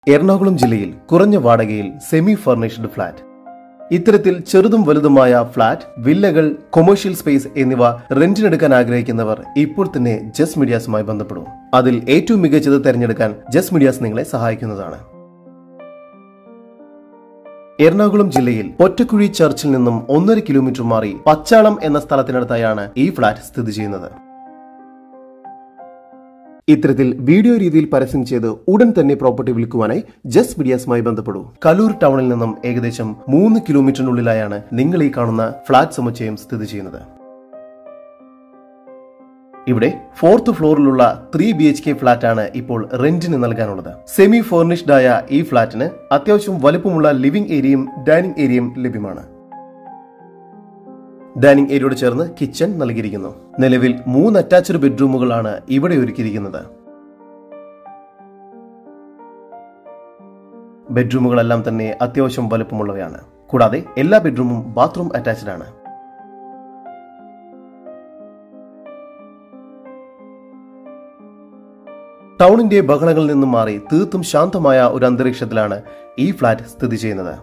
എറണാകുളം ജില്ലയിൽ കുറഞ്ഞ വാടകയിൽ semi furnished flat ഇത്തരത്തിൽ ചെറുതും വലുതുമായ ഫ്ളാറ്റ് വില്ലകൾ കൊമേഴ്ഷ്യൽ സ്പേസ് എന്നിവ റെന്റിനെടുക്കാൻ ആഗ്രഹിക്കുന്നവർ ഇപ്പോൾ തന്നെ ജസ് മീഡിയാസുമായി ബന്ധപ്പെടും അതിൽ ഏറ്റവും മികച്ചത് തിരഞ്ഞെടുക്കാൻ ജസ് മീഡിയാസ് നിങ്ങളെ സഹായിക്കുന്നതാണ് എറണാകുളം ജില്ലയിൽ ഒറ്റക്കുഴി ചർച്ചിൽ നിന്നും ഒന്നര കിലോമീറ്റർ മാറി പച്ചാളം എന്ന സ്ഥലത്തിനടുത്തായാണ് ഈ ഫ്ളാറ്റ് സ്ഥിതി ചെയ്യുന്നത് ഇത്തരത്തിൽ വീഡിയോ രീതിയിൽ പരസ്യം ചെയ്ത് ഉടൻ തന്നെ പ്രോപ്പർട്ടി വിൽക്കുവാനായി ജസ്റ്റ് മീഡിയാസുമായി ബന്ധപ്പെടൂ കലൂർ ടൗണിൽ നിന്നും ഏകദേശം മൂന്ന് കിലോമീറ്ററിനുള്ളിലായാണ് നിങ്ങൾ ഈ കാണുന്ന ഫ്ളാറ്റ് സമുച്ചയം സ്ഥിതി ചെയ്യുന്നത് ഇവിടെ ഫോർത്ത് ഫ്ലോറിലുള്ള three B H K flat ആണ് ഇപ്പോൾ റെന്റിന് നൽകാനുള്ളത് സെമി ഫർണിഷ്ഡ് ആയ ഈ ഫ്ളാറ്റിന് അത്യാവശ്യം വലുപ്പമുള്ള ലിവിംഗ് ഏരിയയും ഡൈനിങ് ഏരിയയും ലഭ്യമാണ് ഡൈനിങ് ഏരിയയോട് ചേർന്ന് കിച്ചൺ നൽകിയിരിക്കുന്നു നിലവിൽ മൂന്ന് അറ്റാച്ച്ഡ് ബെഡ്റൂമുകളാണ് ഇവിടെ ഒരുക്കിയിരിക്കുന്നത് ബെഡ്റൂമുകളെല്ലാം തന്നെ അത്യാവശ്യം വലുപ്പമുള്ളവയാണ് കൂടാതെ എല്ലാ ബെഡ്റൂമും ബാത്റൂം അറ്റാച്ച്ഡ് ആണ് ടൗണിന്റെ ബഹളങ്ങളിൽ നിന്നും മാറി തീർത്തും ശാന്തമായ ഒരു അന്തരീക്ഷത്തിലാണ് ഈ ഫ്ളാറ്റ് സ്ഥിതി ചെയ്യുന്നത്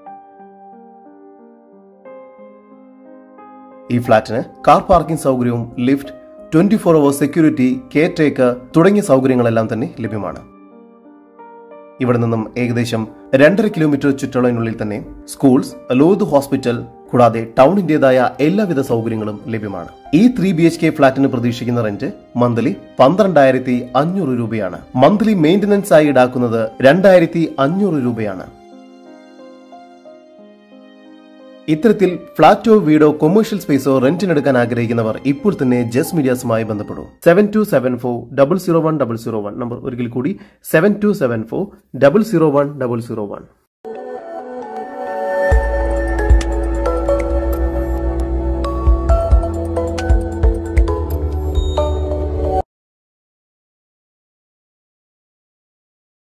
ഈ ഫ്ളാറ്റിന് കാർ പാർക്കിംഗ് സൗകര്യവും lift twenty four hour security caretaker തുടങ്ങിയ സൗകര്യങ്ങളെല്ലാം തന്നെ ലഭ്യമാണ് ഇവിടെ നിന്നും ഏകദേശം രണ്ടര കിലോമീറ്റർ ചുറ്റളവിനുള്ളിൽ തന്നെ സ്കൂൾസ് ലോത് ഹോസ്പിറ്റൽ കൂടാതെ ടൗണിന്റേതായ എല്ലാവിധ സൗകര്യങ്ങളും ലഭ്യമാണ് ഈ ത്രീ ബി എച്ച് കെ ഫ്ളാറ്റിന് പ്രതീക്ഷിക്കുന്ന റെന്റ് മന്ത്ലി പന്ത്രണ്ടായിരത്തി അഞ്ഞൂറ് രൂപയാണ് മന്ത്ലി മെയിന്റനൻസ് ആയി ഈടാക്കുന്നത് രണ്ടായിരത്തി അഞ്ഞൂറ് രൂപയാണ് ഇത്തരത്തിൽ ഫ്ളാറ്റോ വീടോ കൊമേഴ്ഷ്യൽ സ്പേസോ റെന്റിനെടുക്കാൻ ആഗ്രഹിക്കുന്നവർ ഇപ്പോൾ തന്നെ ജസ് മീഡിയാസുമായി ബന്ധപ്പെടും seven two seven four double zero one double zero one number ഒരിക്കൽ കൂടി seven two seven four double zero one double zero one